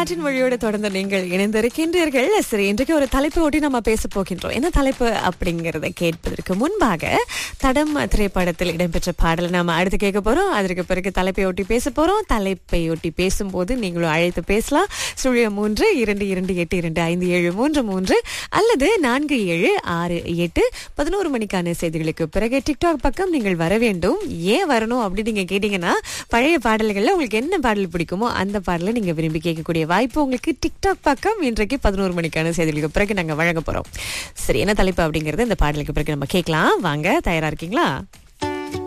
காற்றின் மொழியோட தொடர்ந்து நீங்கள் இணைந்திருக்கின்றீர்கள் சரி இன்றைக்கு ஒரு தலைப்பை ஒட்டி நம்ம பேச போகின்றோம் என்ன தலைப்பு அப்படிங்கறத கேட்பதற்கு முன்பாக தடம் திரைப்படத்தில் இடம்பெற்ற பாடலை நாம அடுத்து கேட்க போறோம் அதற்கு பிறகு தலைப்பை ஒட்டி பேச போறோம் தலைப்பை ஒட்டி பேசும்போது நீங்களும் அழைத்து பேசலாம் சுழிய மூன்று இரண்டு இரண்டு எட்டு இரண்டு ஐந்து ஏழு மூன்று மூன்று அல்லது நான்கு ஏழு ஆறு எட்டு பதினோரு மணிக்கான செய்திகளுக்கு பிறகு டிக்டாக் பக்கம் நீங்கள் வர வேண்டும் ஏன் வரணும் அப்படின்னு நீங்க கேட்டீங்கன்னா பழைய பாடல்கள்ல உங்களுக்கு என்ன பாடல் பிடிக்குமோ அந்த பாடலை நீங்க விரும்பி கேட்கக்கூடிய வாய்ப்பு உங்களுக்கு டிக்டாக் பக்கம் இன்றைக்கு பதினோரு மணிக்கான செய்திகளுக்கு பிறகு நாங்க வழங்க போறோம் சரி என்ன தலைப்பு அப்படிங்கறது இந்த பாடலுக்கு பிறகு நம்ம கேட்கலாம் வாங்க தயாரா இருக்கீங்களா